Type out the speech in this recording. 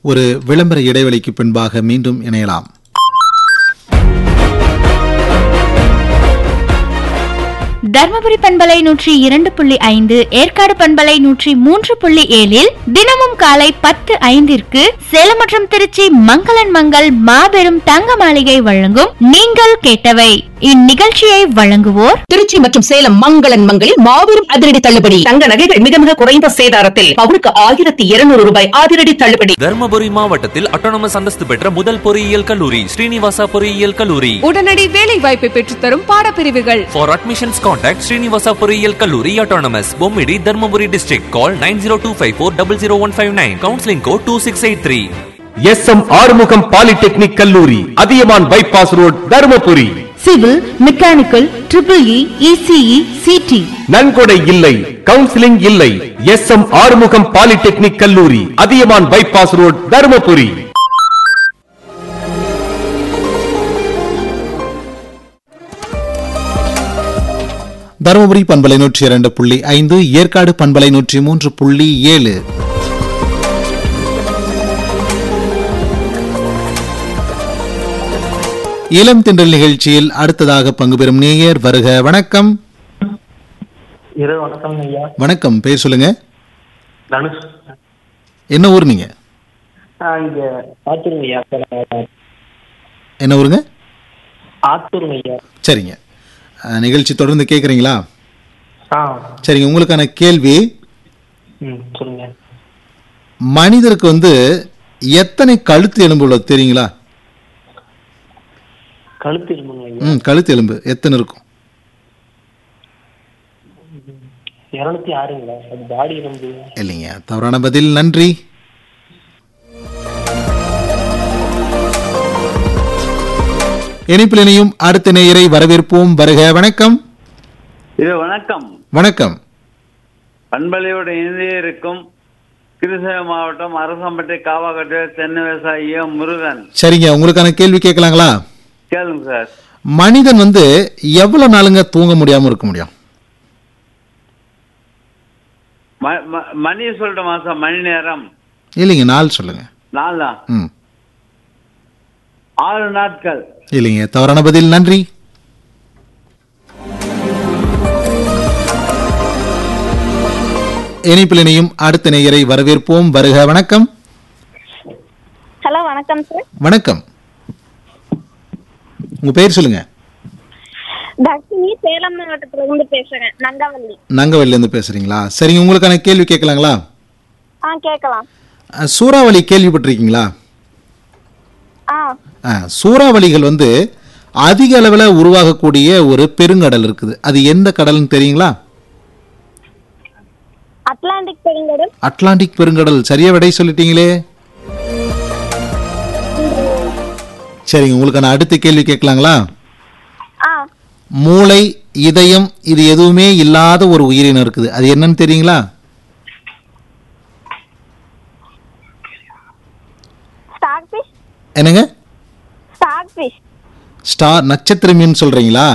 ஒரு விளம்பர இடைவெளிக்கு பின்பாக மீண்டும் இணையலாம் தர்மபுரி பண்பலை நூற்றி இரண்டு புள்ளி ஐந்து ஏற்காடு பண்பலை நூற்றி மூன்று புள்ளி ஏழில் தினமும் காலை பத்து ஐந்திற்கு சேலம் மற்றும் திருச்சி மங்களன் மங்கள் மாபெரும் தங்க மாளிகை வழங்கும் நீங்கள் கேட்டவை இந்நிகழ்ச்சியை வழங்குவோர் திருச்சி மற்றும் சேலம் மங்களன் மங்களில் மாபெரும் அதிரடி தள்ளுபடி தங்க நகைகள் மிக மிக குறைந்த சேதாரத்தில் பவுனுக்கு ஆயிரத்தி இருநூறு ரூபாய் அதிரடி தள்ளுபடி தர்மபுரி மாவட்டத்தில் அட்டானமஸ் அந்தஸ்து பெற்ற முதல் பொறியியல் கல்லூரி ஸ்ரீனிவாசா பொறியியல் கல்லூரி உடனடி வேலை வாய்ப்பை பெற்றுத்தரும் பாடப்பிரிவுகள் For admissions, contact Srinivasa பொறியியல் கல்லூரி autonomous பொம்மிடி தர்மபுரி district. Call 9025400159. Counseling code 2683. S M Arumugam polytechnic கல்லூரி Athiyaman bypass road Dharmapuri civil mechanical triple E ECE CT நன்கொடை இல்லை கவுன்சிலிங் இல்லை எஸ் எம் ஆறுமுகம் பாலிடெக்னிக் கல்லூரி அதியமான் பைபாஸ் ரோட் தருமபுரி தருமபுரி பண்பலை நூற்றி இரண்டு புள்ளி ஐந்து ஏற்காடு பண்பலை நூற்றி மூன்று புள்ளி ஏழு இளம் திண்டல் நிகழ்ச்சியில் அடுத்ததாக பங்கு பெறும் நேயர் வருக வணக்கம் இரவு வணக்கம் ஐயா வணக்கம் பேர் சொல்லுங்க தனுஷ் என்ன ஊர் நீங்க ஆ, இங்க ஆத்தூருங்க ஐயா சார் என்ன ஊருங்க ஆத்தூருங்க ஐயா சரிங்க அஹ், நிகழ்ச்சி தொடர்ந்து கேட்குறீங்களா ஆ சரிங்க உங்களுக்கான கேள்வி ம் சொல்லுங்க மனிதருக்கு வந்து எத்தனை கழுத்து எலும்பு உள்ளது தெரியுங்களா கழுத்து இருமுங்க ஐயா ம் கழுத்து எலும்பு எத்தனை இருக்கும் இரநூத்தி ஆறுங்களா அது பாடி எலும்பு இல்லைங்க தவறான பதில் நன்றி இணைப்பில் இணையும் அடுத்த நேயரை வரவேற்போம் வருக வணக்கம் இது வணக்கம் வணக்கம் பண்பலையோட இணைந்தே இருக்கும் கிருஷ்ணகிரி மாவட்டம் அரசம்பட்டை காவாக்கட்டை தென்னை விவசாயி முருகன் சரிங்க உங்களுக்கான கேள்வி கேட்கலாங்களா கேளுங்க சார் மனிதன் வந்து எவ்வளவு நாளுங்க தூங்க முடியாம இருக்க முடியும் ம- ம- மணி சொல்லிட்ட மாசம் மணி நேரம் இல்லைங்க நாள் சொல்லுங்க நாலு தான் ம் ஆறு நாட்கள் இல்லைங்க தவறான பதில் நன்றி இணைப்பில் இணையும் அடுத்த நேயரை வரவேற்போம் வருக வணக்கம் ஹலோ வணக்கம் சார் வணக்கம் உங்க பேர் சொல்லுங்க தர்ஷினி சேலம் மாவட்டத்துல இருந்து பேசுறேன் நங்கவல்லி நங்கவல்லில இருந்து பேசுறீங்களா சரிங்க உங்களுக்கான கேள்வி கேட்கலாங்களா ஆ கேட்கலாம் அஹ், சூறாவளி கேள்விப்பட்டிருக்கீங்களா ஆ அஹ், சூறாவளிகள் வந்து அதிக அளவில் உருவாகக்கூடிய ஒரு பெருங்கடல் இருக்குது அது எந்த கடல்னு தெரியுங்களா அட்லாண்டிக் பெருங்கடல் அட்லாண்டிக் பெருங்கடல் சரியா விடை சொல்லிட்டீங்களே சரிங்க உங்களுக்கான அடுத்த கேள்வி கேட்கலாங்களா ஆ மூளை இதயம் இது எதுவுமே இல்லாத ஒரு உயிரினம் இருக்குது அது என்னன்னு தெரியுங்களா ஸ்டார் ஃபிஷ் என்னங்க ஸ்டார் ஃபிஷ் ஸ்டார் நட்சத்திர மீன் சொல்றீங்களா